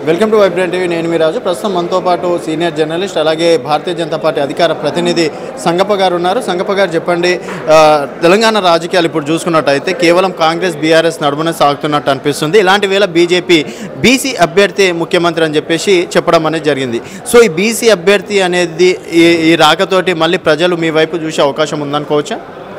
welcome to vibrant TV నేను మీ రాజు ప్రస్తుతం మనతో పాటు సీనియర్ జర్నలిస్ట్ అలాగే భారతీయ జనతా పార్టీ అధికార ప్రతినిధి సంగప్ప గారు ఉన్నారు సంగప్ప గారు చెప్పండి ఆ, తెలంగాణ రాజకీయాలు ఇప్పుడు చూసుకున్నట్టయితే కేవలం కాంగ్రెస్ బీఆర్ఎస్ నడుమున సాగుతున్నట్టు అనిపిస్తుంది ఇలాంటి వేళ బీజేపీ బీసీ అభ్యర్థి ముఖ్యమంత్రి అని చెప్పేసి చెప్పడం అనేది జరిగింది సో ఈ బీసీ అభ్యర్థి అనేది ఈ ఈ రాకతోటి మళ్ళీ ప్రజలు మీ వైపు చూసే అవకాశం ఉందనుకోవచ్చా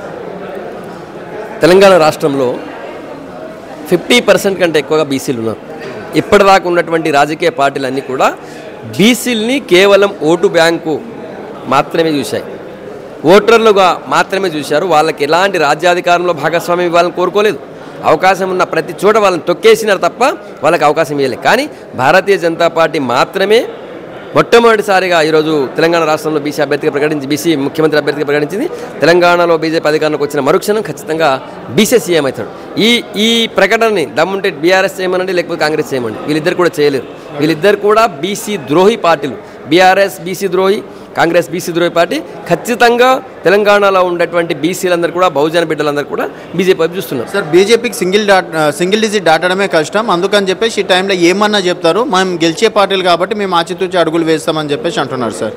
తెలంగాణ రాష్ట్రంలో ఫిఫ్టీ పర్సెంట్ కంటే ఎక్కువగా బీసీలు ఉన్నారు ఇప్పటిదాకా ఉన్నటువంటి రాజకీయ పార్టీలన్నీ కూడా బీసీలని కేవలం ఓటు బ్యాంకు మాత్రమే చూశాయి ఓటర్లుగా మాత్రమే చూశారు వాళ్ళకి ఎలాంటి రాజ్యాధికారంలో భాగస్వామ్యం ఇవ్వాలని కోరుకోలేదు అవకాశం ఉన్న ప్రతి చోట వాళ్ళని తొక్కేసినారు తప్ప వాళ్ళకి అవకాశం ఇవ్వలేదు కానీ భారతీయ జనతా పార్టీ మాత్రమే మొట్టమొదటిసారిగా ఈరోజు తెలంగాణ రాష్ట్రంలో బీసీ అభ్యర్థిగా ప్రకటించి బీసీ ముఖ్యమంత్రి అభ్యర్థిగా ప్రకటించింది తెలంగాణలో బీజేపీ అధికారంలోకి వచ్చిన మరుక్షణం ఖచ్చితంగా బీసీ సీఎం అవుతాడు ఈ ఈ ప్రకటనని దమ్ముంటే బీఆర్ఎస్ చేయమనండి లేకపోతే కాంగ్రెస్ చేయమండి వీళ్ళిద్దరు కూడా చేయలేరు వీళ్ళిద్దరు కూడా బీసీ ద్రోహి పార్టీలు బీఆర్ఎస్ బీసీ ద్రోహి కాంగ్రెస్ బీసీ ద్రోహి పార్టీ ఖచ్చితంగా తెలంగాణలో ఉన్నటువంటి బీసీలందరూ కూడా బహుజన బిడ్డలందరూ కూడా బీజేపీ వైపు చూస్తున్నారు సార్ బీజేపీకి సింగిల్ డాట్ సింగిల్ డిజిట్ దాటడమే కష్టం అందుకని చెప్పేసి ఈ టైంలో ఏమన్నా చెప్తారు మనం గెలిచే పార్టీలు కాబట్టి మేము ఆచితూచి అడుగులు వేస్తామని చెప్పేసి అంటున్నారు సార్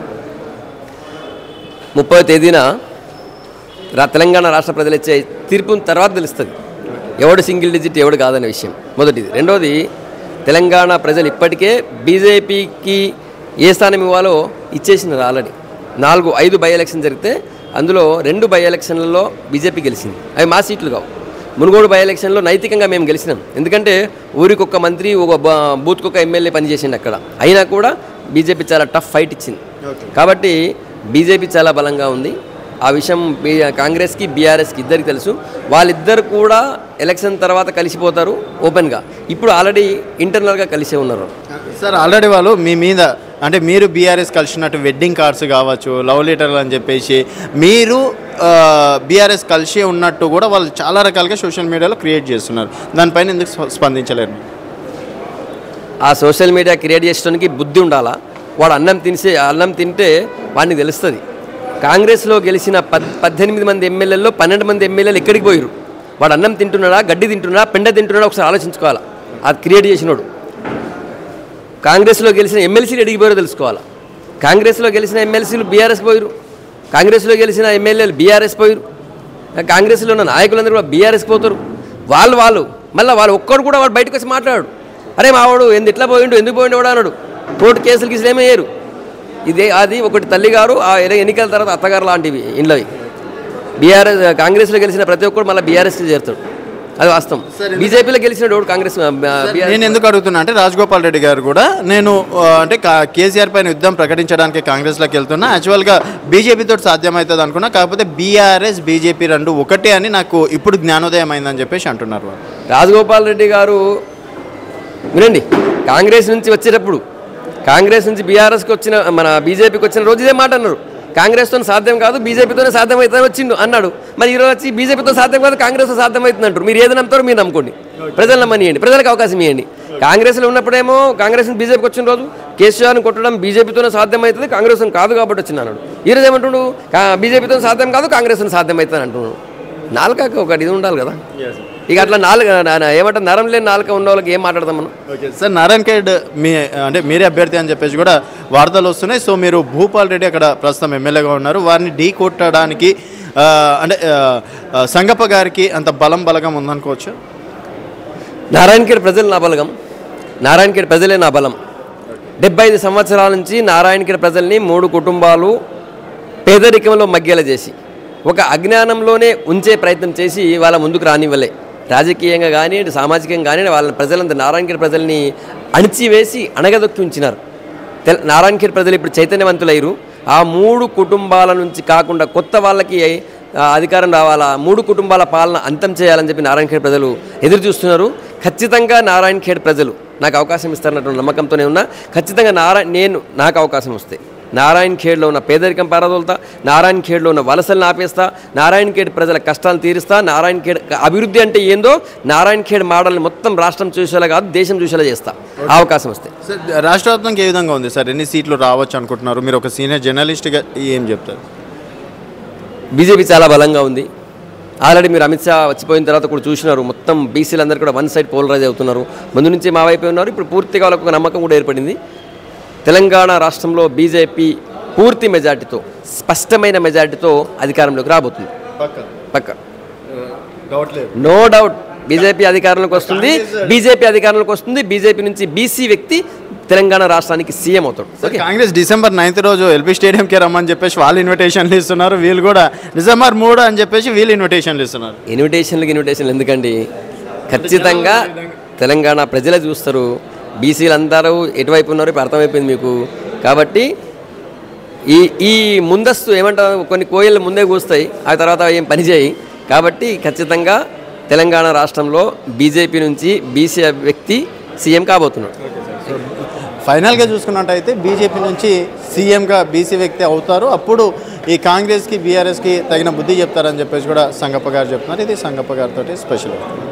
ముప్పై తేదీన రా తెలంగాణ రాష్ట్ర ప్రజలు ఇచ్చే తీర్పుని తర్వాత తెలుస్తుంది ఎవడు సింగిల్ డిజిట్ ఎవడు కాదనే విషయం మొదటిది రెండోది తెలంగాణ ప్రజలు ఇప్పటికే బీజేపీకి ఏ స్థానం ఇవ్వాలో ఇచ్చేసినారు ఆల్రెడీ నాలుగు ఐదు బై ఎలక్షన్ జరిగితే అందులో రెండు బై ఎలక్షన్లలో బీజేపీ గెలిచింది అవి మా సీట్లు కావు మునుగోడు బై ఎలక్షన్లో నైతికంగా మేము గెలిచినాం ఎందుకంటే ఊరికొక మంత్రి ఒక బ- బూత్కొక ఎమ్మెల్యే పనిచేసింది అక్కడ అయినా కూడా బీజేపీ చాలా టఫ్ ఫైట్ ఇచ్చింది కాబట్టి బీజేపీ చాలా బలంగా ఉంది ఆ విషయం బీ కాంగ్రెస్కి బీఆర్ఎస్కి ఇద్దరికి తెలుసు వాళ్ళిద్దరు కూడా ఎలక్షన్ తర్వాత కలిసిపోతారు ఓపెన్గా ఇప్పుడు ఆల్రెడీ ఇంటర్నల్గా కలిసే ఉన్నారు సార్ ఆల్రెడీ వాళ్ళు మీ మీద అంటే మీరు బీఆర్ఎస్ కలిసినట్టు వెడ్డింగ్ కార్డ్స్ కావచ్చు లవ్ లెటర్లు అని చెప్పేసి మీరు బీఆర్ఎస్ కలిసి ఉన్నట్టు కూడా వాళ్ళు చాలా రకాలుగా సోషల్ మీడియాలో క్రియేట్ చేస్తున్నారు దానిపైన ఎందుకు స్ప- స్పందించలేరు ఆ సోషల్ మీడియా క్రియేట్ చేయడానికి బుద్ధి ఉండాలా వాడు అన్నం తినిసే అన్నం తింటే వాడిని తెలుస్తుంది కాంగ్రెస్లో గెలిచిన పద్ పద్దెనిమిది మంది ఎమ్మెల్యేల్లో పన్నెండు మంది ఎమ్మెల్యేలు ఎక్కడికి పోయారు వాడు అన్నం తింటున్నాడా గడ్డి తింటున్నాడా పెండ తింటున్నాడా ఒకసారి ఆలోచించుకోవాలా అది క్రియేట్ చేసినోడు కాంగ్రెస్లో గెలిచిన ఎమ్మెల్సీలు ఎడిగి పోయారో తెలుసుకోవాలా కాంగ్రెస్లో గెలిచిన ఎమ్మెల్సీలు బీఆర్ఎస్ పోయారు కాంగ్రెస్లో గెలిచిన ఎమ్మెల్యేలు బీఆర్ఎస్ పోయారు కాంగ్రెస్లో ఉన్న నాయకులందరూ కూడా బీఆర్ఎస్ పోతారు వాళ్ళు వాళ్ళు మళ్ళీ వాళ్ళు ఒక్కడు కూడా వాడు బయటకు వచ్చి మాట్లాడాడు అరే మావాడు ఎందు ఇట్లా పోయిండు ఎందుకు పోయిండు కూడా అన్నాడు కోర్టు కేసులు గీసులు ఏమీ వేయరు ఇదే అది ఒకటి తల్లిగారు ఆ ఎన్ని- ఎన్నికల తర్వాత అత్తగారు లాంటివి ఇండ్లవి బీఆర్ఎస్ కాంగ్రెస్లో గెలిచిన ప్రతి ఒక్కరు మళ్ళీ బీఆర్ఎస్కి చేరుతాడు అది వాస్తవం బీజేపీలో గెలిచిన వాడు కాంగ్రెస్ ఆ, BRS నేను ఎందుకు అడుగుతున్నా అంటే రాజగోపాల్ రెడ్డి గారు కూడా నేను ఆ, అంటే కా- కేసీఆర్ పైన యుద్ధం ప్రకటించడానికి కాంగ్రెస్లోకి వెళ్తున్నా యాక్చువల్గా బీజేపీతో సాధ్యమవుతుంది అనుకున్నా కాకపోతే బీఆర్ఎస్ బీజేపీ రెండు ఒకటే అని నాకు ఇప్పుడు జ్ఞానోదయం అయిందని చెప్పేసి అంటున్నారు వాళ్ళు రాజగోపాల్ రెడ్డి గారు వినండి కాంగ్రెస్ నుంచి వచ్చేటప్పుడు కాంగ్రెస్ నుంచి బీఆర్ఎస్కి వచ్చిన మన బీజేపీకి వచ్చిన రోజు ఇదే మాట అన్నారు కాంగ్రెస్తో సాధ్యం కాదు బీజేపీతోనే సాధ్యం అవుతుందని వచ్చిండు అన్నాడు మరి ఈరోజు వచ్చి బీజేపీతో సాధ్యం కాదు కాంగ్రెస్తో సాధ్యం అవుతుంది అంటారు మీరు ఏది నమ్ముతారో మీరు నమ్ముకోండి ప్రజలు నమ్మనియండి ప్రజలకు అవకాశం ఇవ్వండి కాంగ్రెస్లో ఉన్నప్పుడేమో కాంగ్రెస్ నుంచి బీజేపీకి వచ్చిన రోజు కేసీఆర్ని కొట్టడం బీజేపీతోనే సాధ్యం అవుతుంది కాంగ్రెస్ కాదు కాబట్టి వచ్చింది అన్నాడు ఈరోజు ఏమంటుండు కా- బీజేపీతో సాధ్యం కాదు కాంగ్రెస్ సాధ్యం అవుతుంది అంటున్నాడు నాలుకకి ఒకటి ఇది ఉండాలి కదా ఇక అట్లా నాలుగు ఏమంటారు నరం లేని నాలుక ఉన్న వాళ్ళకి ఏం మాట్లాడతాం మనం ఓకే సార్ నారాయణ ఖేడ్ మీ అంటే మీరే అభ్యర్థి అని చెప్పేసి కూడా వార్తలు వస్తున్నాయి సో మీరు భూపాల్ రెడ్డి అక్కడ ప్రస్తుతం ఎమ్మెల్యేగా ఉన్నారు వారిని ఢీ కొట్టడానికి ఆ, అంటే ఆ, ఆ, సంగప్ప గారికి అంత బలం బలగం ఉందనుకోవచ్చు నారాయణఖేడ్ ప్రజలు నా బలగం నారాయణఖేడ్ ప్రజలే నా బలం డెబ్బై ఐదు సంవత్సరాల నుంచి నారాయణఖేడ్ ప్రజల్ని మూడు కుటుంబాలు పేదరికంలో మగ్గేలా చేసి ఒక అజ్ఞానంలోనే ఉంచే ప్రయత్నం చేసి వాళ్ళ ముందుకు రానివ్వలే రాజకీయంగా కానివ్వండి సామాజికంగా కానివ్వండి వాళ్ళ ప్రజలంతా నారాయణఖేడ్ ప్రజల్ని అణిచివేసి అణగదొక్కి ఉంచినారు తెల నారాయణఖేడ్ ప్రజలు ఇప్పుడు చైతన్యవంతులయ్యారు ఆ మూడు కుటుంబాల నుంచి కాకుండా కొత్త వాళ్ళకి ఆ, అధికారం రావాలా మూడు కుటుంబాల పాలన అంతం చేయాలని చెప్పి నారాయణఖేడ్ ప్రజలు ఎదురు చూస్తున్నారు ఖచ్చితంగా నారాయణఖేడ్ ప్రజలు నాకు అవకాశం ఇస్తారన్నటువంటి నమ్మకంతోనే ఉన్నా ఖచ్చితంగా నారాయణ నేను నాకు అవకాశం వస్తే నారాయణ ఖేడ్లో ఉన్న పేదరికం పారదోలుతా నారాయణ ఖేడ్లో ఉన్న వలసలను ఆపేస్తా నారాయణ ఖేడ్ ప్రజల కష్టాలు తీరుస్తా నారాయణ ఖేడ్ అభివృద్ధి అంటే ఏందో నారాయణ ఖేడ్ మోడల్ని మొత్తం రాష్ట్రం చూసేలా కాదు దేశం చూసేలా చేస్తా ఆ అవకాశం వస్తే సార్ రాష్ట్ర వ్యాప్తంగా ఏ విధంగా ఉంది సార్ ఎన్ని సీట్లు రావచ్చు అనుకుంటున్నారు మీరు ఒక సీనియర్ జర్నలిస్ట్గా ఏం చెప్తారు బీజేపీ చాలా బలంగా ఉంది ఆల్రెడీ మీరు అమిత్ షా వచ్చిపోయిన తర్వాత కూడా చూసినారు మొత్తం బీసీలు అందరూ కూడా వన్ సైడ్ పోలరైజ్ అవుతున్నారు ముందు నుంచి మా వైపే ఉన్నారు ఇప్పుడు పూర్తిగా వాళ్ళకు ఒక నమ్మకం కూడా ఏర్పడింది తెలంగాణ రాష్ట్రంలో బీజేపీ పూర్తి మెజార్టీతో స్పష్టమైన మెజార్టీతో అధికారంలోకి రాబోతుంది పక్క పక్క డౌట్ లేదు నో డౌట్ బీజేపీ అధికారంలోకి వస్తుంది బీజేపీ అధికారంలోకి వస్తుంది బీజేపీ నుంచి బీసీ వ్యక్తి తెలంగాణ రాష్ట్రానికి సీఎం అవుతాడు సార్ కాంగ్రెస్ డిసెంబర్ నైన్త్ రోజు ఎల్బీ స్టేడియంకి రమ్మని చెప్పేసి వాళ్ళు ఇన్విటేషన్లు ఇస్తున్నారు వీళ్ళు కూడా డిసెంబర్ మూడు అని చెప్పేసి వీళ్ళు ఇన్విటేషన్లు ఇస్తున్నారు ఇన్విటేషన్లకు ఇన్విటేషన్లు ఎందుకండి ఖచ్చితంగా తెలంగాణ ప్రజలే చూస్తారు బీసీలు అందరూ ఎటువైపు ఉన్నారు ఇప్పుడు అర్థమైపోయింది మీకు కాబట్టి ఈ ఈ ముందస్తు ఏమంటారు కొన్ని కోయిలు ముందే కూస్తాయి ఆ తర్వాత ఏం పని చేయి కాబట్టి ఖచ్చితంగా తెలంగాణ రాష్ట్రంలో బీజేపీ నుంచి బీసీ వ్యక్తి సీఎం కాబోతున్నాడు ఫైనల్గా చూసుకున్నట్టయితే బీజేపీ నుంచి సీఎంగా బీసీ వ్యక్తి అవుతారు అప్పుడు ఈ కాంగ్రెస్కి బీఆర్ఎస్కి తగిన బుద్ధి చెప్తారని చెప్పేసి కూడా సంగప్ప గారు చెప్తున్నారు ఇది సంగప్ప గారితో స్పెషల్